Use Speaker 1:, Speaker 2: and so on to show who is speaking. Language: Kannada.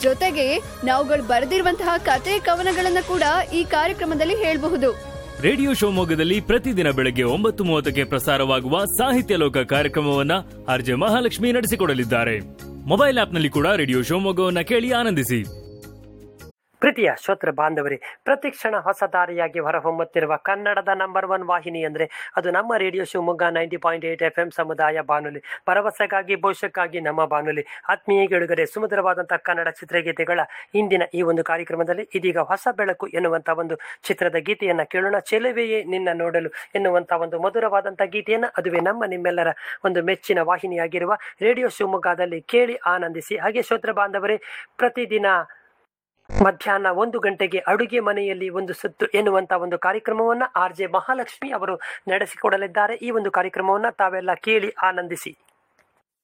Speaker 1: ಜೊತೆಗೆ ನಾವುಗಳು ಬರೆದಿರುವಂತಹ ಕತೆ ಕವನಗಳನ್ನ ಕೂಡ ಈ ಕಾರ್ಯಕ್ರಮದಲ್ಲಿ ಹೇಳಬಹುದು
Speaker 2: ರೇಡಿಯೋ ಶಿವಮೊಗ್ಗದಲ್ಲಿ ಪ್ರತಿದಿನ ಬೆಳಗ್ಗೆ ಒಂಬತ್ತು ಮೂವತ್ತಕ್ಕೆ ಪ್ರಸಾರವಾಗುವ ಸಾಹಿತ್ಯ ಲೋಕ ಕಾರ್ಯಕ್ರಮವನ್ನ ಆರ್ಜೆ ಮಹಾಲಕ್ಷ್ಮಿ ನಡೆಸಿಕೊಡಲಿದ್ದಾರೆ ಮೊಬೈಲ್ ಆಪ್ನಲ್ಲಿ ಕೂಡ ರೇಡಿಯೋ ಶಿವಮೊಗ್ಗವನ್ನ ಕೇಳಿ ಆನಂದಿಸಿ
Speaker 3: ಪ್ರೀತಿಯ ಶ್ರೋತೃ ಬಾಂಧವರೇ ಪ್ರತಿಕ್ಷಣ ಹೊಸ ದಾರಿಯಾಗಿ ಹೊರಹೊಮ್ಮುತ್ತಿರುವ ಕನ್ನಡದ ನಂಬರ್ ಒನ್ ವಾಹಿನಿ ಅಂದರೆ ಅದು ನಮ್ಮ radio Shivamogga ninety point eight F M ಸಮುದಾಯ ಬಾನುಲಿ ಭರವಸೆಗಾಗಿ ಭವಿಷ್ಯಕ್ಕಾಗಿ ನಮ್ಮ ಬಾನುಲಿ ಆತ್ಮೀಯ ಗೆಳುಗರೆ ಸುಮಧುರವಾದಂತಹ ಕನ್ನಡ ಚಿತ್ರಗೀತೆಗಳ ಇಂದಿನ ಈ ಒಂದು ಕಾರ್ಯಕ್ರಮದಲ್ಲಿ ಇದೀಗ ಹೊಸ ಬೆಳಕು ಎನ್ನುವಂಥ ಒಂದು ಚಿತ್ರದ ಗೀತೆಯನ್ನು ಕೇಳೋಣ ಚೆಲುವೆಯೇ ನಿನ್ನ ನೋಡಲು ಎನ್ನುವಂಥ ಒಂದು ಮಧುರವಾದಂಥ ಗೀತೆಯನ್ನು ಅದುವೇ ನಮ್ಮ ನಿಮ್ಮೆಲ್ಲರ ಒಂದು ಮೆಚ್ಚಿನ ವಾಹಿನಿಯಾಗಿರುವ ರೇಡಿಯೋ ಶಿವಮೊಗ್ಗದಲ್ಲಿ ಕೇಳಿ ಆನಂದಿಸಿ ಹಾಗೆ ಶ್ರೋತೃ ಬಾಂಧವರೇ ಪ್ರತಿದಿನ ಮಧ್ಯಾಹ್ನ ಒಂದು ಗಂಟೆಗೆ ಅಡುಗೆ ಮನೆಯಲ್ಲಿ ಒಂದು ಸುತ್ತು ಎನ್ನುವಂತ ಒಂದು ಕಾರ್ಯಕ್ರಮವನ್ನ ಆರ್ ಜೆ ಮಹಾಲಕ್ಷ್ಮಿ ಅವರು ನಡೆಸಿಕೊಡಲಿದ್ದಾರೆ ಈ ಒಂದು ಕಾರ್ಯಕ್ರಮವನ್ನ ತಾವೆಲ್ಲ ಕೇಳಿ ಆನಂದಿಸಿ